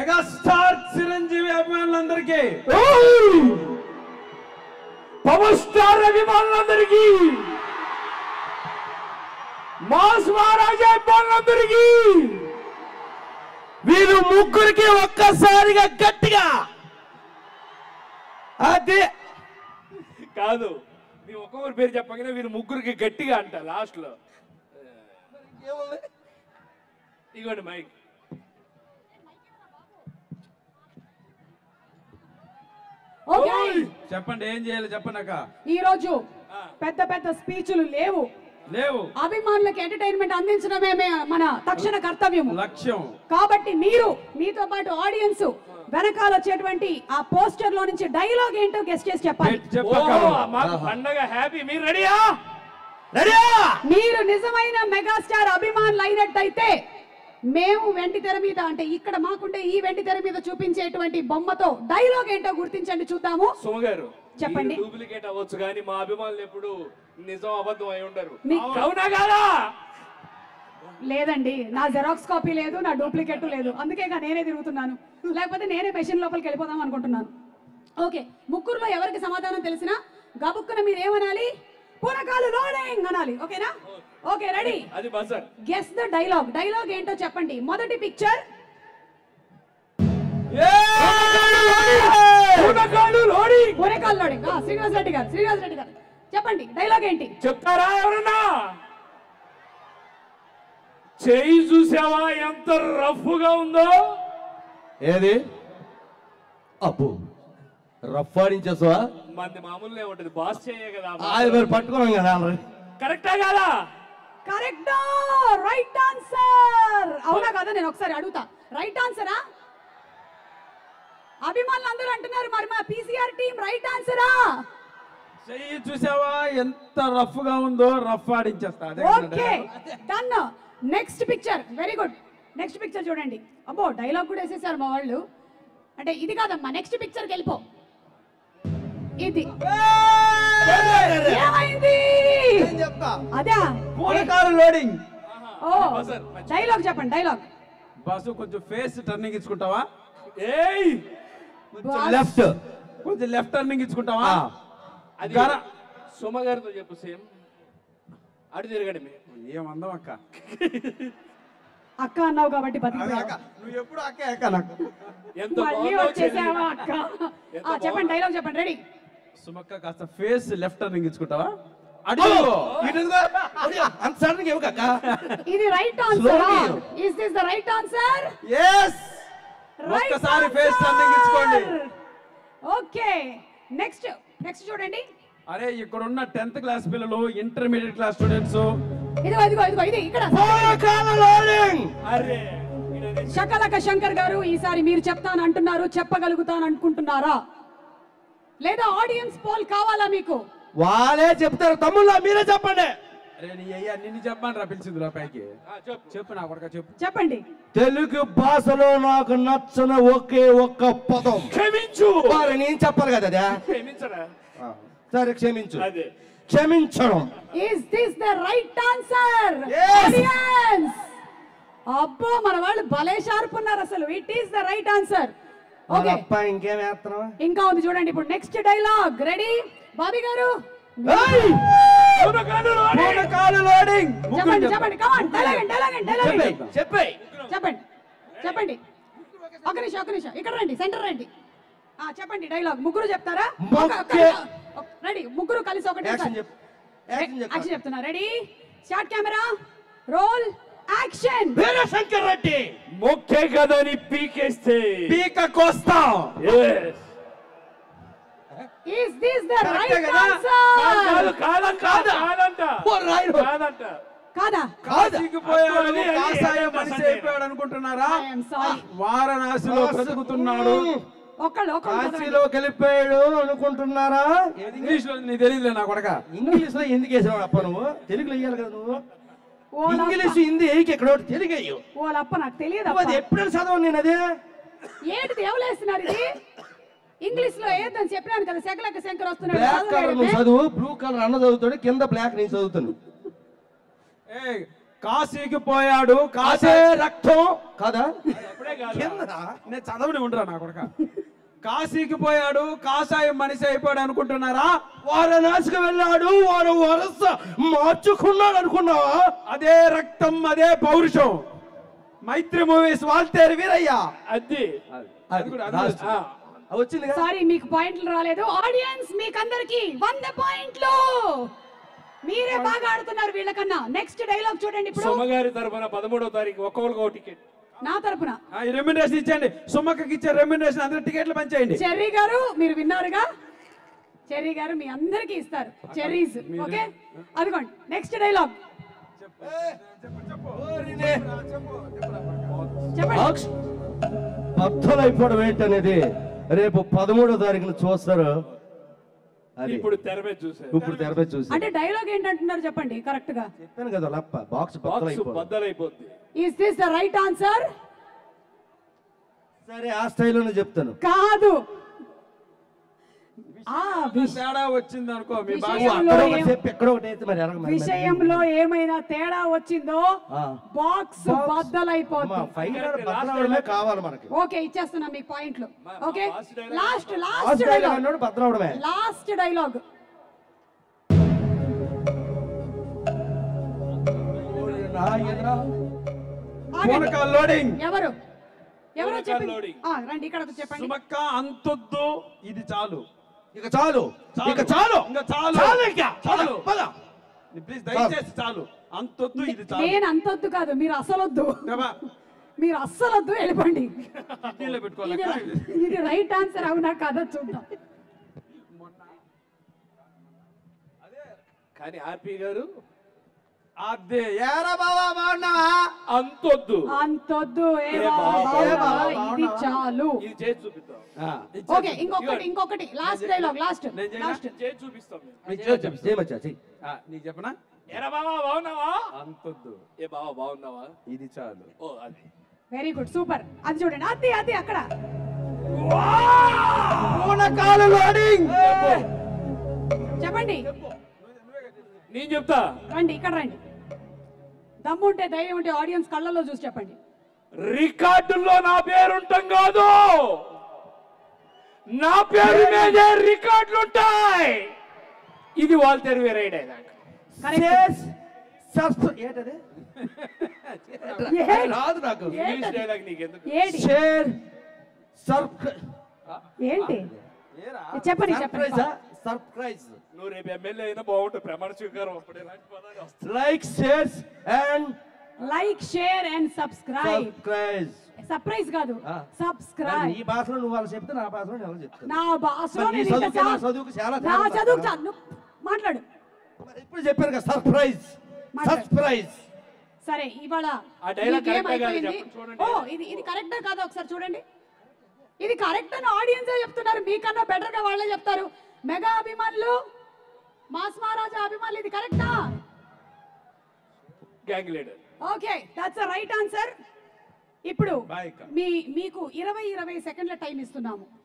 Megastar Chiranjeevi అభిమానులందరికీ power star అభిమానులందరికీ mass maharaja అభిమానులందరికీ వీరు ముగ్గురికి ఒక్కసారిగా గట్టిగా అదే కాదు నీ ఒక్కొక్కరి పేరు చెప్పగానే వీరు ముగ్గురికి గట్టిగా అంట లాస్ట్ లో ఇగోండి మైక్ ఓకే చెప్పండి ఏం చేయాలి చెప్పండి అక్క ఈ రోజు పెద్ద పెద్ద స్పీచ్లు లేవు లేవు అభిమానులకు ఎంటర్టైన్మెంట్ అందించడమే మే- మన తక్షణ కర్తవ్యము లక్ష్యం కాబట్టి మీరు మీతో పాటు ఆడియన్స్ వెనకాల వచ్చేటువంటి ఆ పోస్టర్ లో నుంచి డైలాగ్ ఏంటో గెస్ట్ చేసి చెప్పాలి చెప్పక్క ఓహో, మాకు పండగ హ్యాపీ మీరు రెడీయా రెడీయా మీరు నిజమైన మెగాస్టార్ అభిమానులు అయినట్టయితే మేము వెండి తెర మీద అంటే ఇక్కడ మాకుండే ఈ వెండి తెర మీద చూపించేటువంటి బొమ్మతో డైలాగ్ ఏంటో గుర్తించండి చూద్దాము సుమ గారు చెప్పండి. డూప్లికేట్ అవ్వచ్చు కానీ మా అభిమానులు ఎప్పుడు నిజం అబద్ధం అయి ఉండరు మీ- అవునా కాదా లేదండి నా జెరాక్స్ కాపీ లేదు నా డూప్లికేట్ లేదు అందుకే ఇక నేనే తిరుగుతున్నాను లేకపోతే నేనే మెషిన్ లోపలికి వెళ్ళిపోదాం అనుకుంటున్నాను ఓకే ముగ్గురులో ఎవరికి సమాధానం తెలిసినా గబుక్కున మీరు ఏమనాలి పూనకాలు లోడింగ్ అనాలి ఓకేనా ఓకే రెడీ అది buzzer guess the dialogue dialogue ఏంటో చెప్పండి మొదటి పిక్చర్ పూనకాలు లోడింగ్ పూనకాలు లోడింగ్ ఆ, శ్రీనివాస్ రెడ్డి గారు శ్రీనివాస్ రెడ్డి గారు చెప్పండి డైలాగ్ ఏంటి చెప్తారా ఎవరన్నా చేయి చూసావా ఎంత రఫ్ గా ఉందో ఏది అప్పు రఫ్ ఆడించేసావా మంది మామూలుగా ఉంటది బాస్ చేయే కదా అది మరి పట్టుకున్నాం కదా ఆల్రెడీ. కరెక్టా కదా కరెక్ట్ రైట్ ఆన్సర్ అవునా కదా నేను ఒకసారి అడుగుతా రైట్ ఆన్సరా అభిమానులు అందరూ అంటున్నారు మరి మా పీసీఆర్ టీం రైట్ ఆన్సరా చెయ్యి చూసావా ఎంత రఫ్ గా ఉందో రఫ్ ఆడించేస్తా అదే okay done next picture very good next picture చూడండి అబ్బో డైలాగ్ కూడా వేసేసారు మా వాళ్ళు అంటే ఇది కాదమ్మా నెక్స్ట్ పిక్చర్కి వెళ్ళిపో ఇది ఏమైంది అదే పూనకాలు లోడింగ్ ఓ డైలాగ్ చెప్పండి డైలాగ్ బస్సు కొంచెం ఫేస్ టర్నింగ్ ఇచ్చుకుంటావా ఏయ్ కొంచెం లెఫ్ట్ కొంచెం లెఫ్ట్ టర్నింగ్ ఇచ్చుకుంటావా అది గర- సుమ గారితో చెప్పు సేమ్ అటు తిరగండి మీరు ఏం అందం అక్క అక్క అన్నావు కాబట్టి అదే బతికిపోయావు అక్క, నువ్వు ఎప్పుడు అక్కే అక్క నాకు ఎంత మళ్ళీ బాగుందో వచ్చేసావా చెల్లి. అక్క ఎంత ఆ, చెప్పండి డైలాగ్ చెప్పండి రెడీ సుమక్క కాస్త ఫేస్ లెఫ్ట్ టర్నింగ్ ఇచ్చుకుంటావా అడుగు ఇటు ఇదిగో. అదే, అంత సడన్ గా ఇవ్వక ఇది right answer Slowly. Is this the right answer yes ఒక్కసారి ఫేస్ టర్నింగ్ ఇచ్చుకోండి ఓకే నెక్స్ట్ నెక్స్ట్ చూడండి అరే ఇక్కడ ఉన్న టెన్త్ క్లాస్ పిల్లలు ఇంటర్మీడియట్ క్లాస్ స్టూడెంట్స్ ఇదిగో ఇదిగో ఇదిగో ఇది ఇక్కడ అరే శకలక శంకర్ గారు ఈసారి మీరు చెప్తాను అంటున్నారు చెప్పగలుగుతాను అనుకుంటున్నారా లేదా ఆడియన్స్ పోల్ కావాలా మీకు వాళ్ళే చెప్తారు తమ్ముళ్ళ మీరే చెప్పండి అరే నీ అయ్యా నిన్ను చెప్పమని రా పిలిచింది రా పైకి ఆ, చెప్పు చెప్పు నా కొడక చెప్పు చెప్పండి తెలుగు భాషలో నాకు నచ్చని ఒకే ఒక్క పదం క్షమించు మరి నేను చెప్పాలి కదా అదే క్షమించరా సరే క్షమించు అదే క్షమించడం is this the right answer Yes. Audience అబ్బో మన వాళ్ళు భలే షార్ప్ ఉన్నారు అసలు it is the right answer okay అప్ప ఇంకేం వేస్తున్నావా ఇంకా ఉంది చూడండి ఇప్పుడు నెక్స్ట్ డైలాగ్ రెడీ బాబీ గారు పూనకాలు లోడింగ్. పూనకాలు లోడింగ్ చెప్పండి చెప్పండి కమాన్ డైలాగ్ డైలాగ్ డైలాగ్ చెప్పే చెప్పండి చెప్పండి ఒక నిమిషం ఒక నిమిషం ఇక్కడ రండి సెంటర్ రండి ఆ చెప్పండి డైలాగ్ ముగ్గురు చెప్తారా మొక్కే. రెడీ ముగ్గురు కలిసి ఒకటే యాక్షన్ చెప్పు యాక్షన్ చెప్పు యాక్షన్ చెప్తున్నా ready start camera roll action Veerashankar Reddy మొక్కే కదని పీకేస్తే పీక కోస్తా Yes. Is this the Correct right కదా? కాదు, ఆన్సర్ కాదంట కాదంట ఓ రాయుడు. కాదంట కాదా కాసికిపోయాడు అది, అది, కాసాయ అది, మనిషి అది. అయిపోయాడు అనుకుంటున్నారా ఐ యామ్ సారీ వారణాసిలో బ్రతుకుతున్నాడు ఒక్కళ్ళు ఒక్కళ్ళు కాశీలో కలిపాడు అనుకుంటున్నారా ఇంగ్లీష్ లో నీకు తెలియదులే నా కొడక ఇంగ్లీష్ లో ఎందుకు వేసావు అప్ప నువ్వు తెలుగులో వేయాలి కదా నువ్వు ఓలప్ప ఇంగ్లీష్ హిందీ ఏకి ఇక్కడ ఒకటి తెలుగు వేయు ఓలప్ప నాకు తెలియదు నువ్వు అది ఎప్పుడైనా చదవను నేను అదే ఏంటిది ఎవలేస్తున్నారు ఇది ఇంగ్లీష్ లో ఏదని చెప్పినాను కదా శకలక శంకర్ వస్తున్నాడు బ్లాక్ కలర్ నువ్వు చదవలేదే. చదువు బ్లూ కలర్ అన్న చదువుతాడు కింద బ్లాక్ నేను చదువుతాను ఏ కాశీకి పోయాడు కాశీ కాసే రక్తం కాదా అప్పుడే కాదు కిందరా? నేను చదవని ఉండరా నా కొడక కాశీకి పోయాడు కాషాయం మనిషి అయిపోయాడు అనుకుంటున్నారా వారణాసికి వెళ్ళాడు వాడు వరస మార్చుకున్నాడు అనుకున్నావా అదే రక్తం అదే పౌరుషం మైత్రి మూవీస్ వాల్తేరు వీరయ్య అది అది కూడా అది లాస్ట్. కూడా. ఆ, వచ్చింది కదా సారీ మీకు పాయింట్లు రాలేదు ఆడియన్స్ మీకు అందరికి వంద పాయింట్లు మీరే బాగా ఆడుతున్నారు వీళ్ళకన్నా నెక్స్ట్ డైలాగ్ చూడండి ఇప్పుడు సుమగారి తరఫున పదమూడో తారీఖు ఒక్కొక్కరికి ఒక టికెట్ నా తరపున ఆ, ఈ రెమ్యునరేషన్ ఇచ్చండి సుమ్మక్కకి ఇచ్చే రెమ్యునరేషన్ అందరూ టికెట్లు పంచేయండి చెర్రీ గారు మీరు విన్నారుగా చెర్రీ గారు మీ అందరికి ఇస్తారు చెర్రీస్ ఓకే అదిగోండి నెక్స్ట్ డైలాగ్ చెప్పండి బాక్స్ బద్దలు అయిపోవడం ఏంటనేది రేపు పదమూడో తారీఖున చూస్తారు అది ఇప్పుడు తెర మీద చూసారు ఇప్పుడు తెరపై చూసి అంటే డైలాగ్ ఏంటంటున్నారు చెప్పండి కరెక్ట్ గా చెప్పాను కదా లప్ప బాక్స్ బద్దలు బాక్స్ అయిపోవడం బద్దలైపోద్ది is this the right answer సరే ఆ స్టైల్లోనే చెప్తాను కాదు ఆ విష- తేడా వచ్చింది అనుకో మీ భాష విషయంలో అక్కడ ఒకటి ఏం- చెప్పి ఎక్కడ ఒకటి అయితే మరి ఎరగ మరి- మరి- విషయంలో ఏమైనా తేడా వచ్చిందో ఆ. బాక్స్ అమ్మా, బద్దలైపోతుంది ఫైనల్ బద్దలు అవడమే కావాలి మనకి ఓకే ఇచ్చేస్తున్నా మీకు పాయింట్లు మా- ఓకే మా last dialogue. లాస్ట్ ఆ లాస్ట్ స్టైల్ డైలాగ్ అన్నాడు బద్దలు అవడమే లాస్ట్ డైలాగ్ నాయనా. పూనకాల్ లోడింగ్ ఎవరు ఎవరు పూనకాల్ చెప్పండి loading. ఆ, రండి ఇక్కడ చెప్పండి సుమక్క అంతొద్దు ఇది చాలు ఇక చాలు చాలు. ఇక చాలు ఇంకా చాలు. చాలు ఇక చాలు. పద, పద. ప్లీజ్ దయచేసి చాలు అంతొద్దు ఇది చాలు నేను అంతొద్దు కాదు మీరు అసలొద్దు ఏమ్మా? మీరు అస్సలొద్దు వెళ్ళిపోండి కిడ్నీలో పెట్టుకోవాలి ఇది ఇది రైట్ ఆన్సర్ అవునా కాదో చూద్దాం కానీ ఆర్పి గారు అదే ఏరా బావా బాగున్నావా అంతొద్దు అంతొద్దు ఏ ఏ బాబా, బాబా, ఏ బాబా, ఇది బాగున్నావా? చాలు ఇది చేసి చూపిస్తాం ఆ, ఓకే ఇంకొకటి ఇంకొకటి లాస్ట్ డైలాగ్ లాస్ట్ నేను చేయనా? లాస్ట్ చేసి చూపిస్తాం మేము. నీకు చెప్పు, చెప్పు. చేయమచ్చా చెయ్యి ఆ, నీకు చెప్పనా ఎరా బావా బాగున్నావా అంతొద్దు ఏ బావా బాగున్నావా ఇది చాలు ఓ అది వెరీ గుడ్ సూపర్ అది చూడండి అది అది అక్కడ పూనకాలు లోడింగ్ చెప్పండి నేను చెప్తా రండి ఇక్కడ రండి దమ్ముంటే ధైర్యం ఉంటే ఆడియన్స్ కళ్ళల్లో చూసి చెప్పండి రికార్డుల్లో నా పేరు ఉంటాం కాదు నా పేరు మీదే రికార్డులు ఉంటాయి ఇది వాళ్ళు తెరివే రైడ్ అయినాక కరెక్ట్ సబ్స్- ఏంటది ఏంటి? రాదు నాకు ఇంగ్లీష్ ఏంటది? డైలాగ్ నీకు ఎందుకు ఏంటి షేర్ సర్ప్ ఏంటి చెప్పండి చెప్పండి సర్ప్రైజ్ సర్ప్రైజ్ నువ్వు రేపు ఎమ్మెల్యే అయినా బాగుంటుంది ప్రమాణ స్వీకారం అప్పుడు ఇలాంటి పదాలు వస్తాయి like shares and like share and subscribe surprise surprise కాదు ఆ. సబ్స్క్రైబ్ నీ భాషలో నువ్వు వాళ్ళు చెప్తే నా భాషలో నేను అలా చెప్తాను నా భాషలో మరి నీ నేను ఇంకా చదువుకి నా చా- చదువుకి చాలా నా తేడా చదువు ఉందా? చా- నువ్వు మాట్లాడు మరి ఇప్పుడు చెప్పాను కదా సర్ప్రైజ్ మాట్లాడు. సర్ప్రైజ్ సరే ఇవాళ ఆ dialogue ఈ game correct గా కాదు, అయిపోయింది. చెప్పండి, చూడండి. ఓ ఇది ఇది కరెక్టా కాదా ఒకసారి చూడండి ఇది కరెక్ట్ అని ఆడియన్సే చెప్తున్నారు మీకన్నా బెటర్ గా వాళ్ళే చెప్తారు మెగా అభిమానులు మాస్ మహారాజా అభిమానులు ఇది కరెక్టా gang leader okay that's right answer ఇప్పుడు Bye, అక్క. మీ మీకు ఇరవై ఇరవై సెకండ్ల టైం ఇస్తున్నాము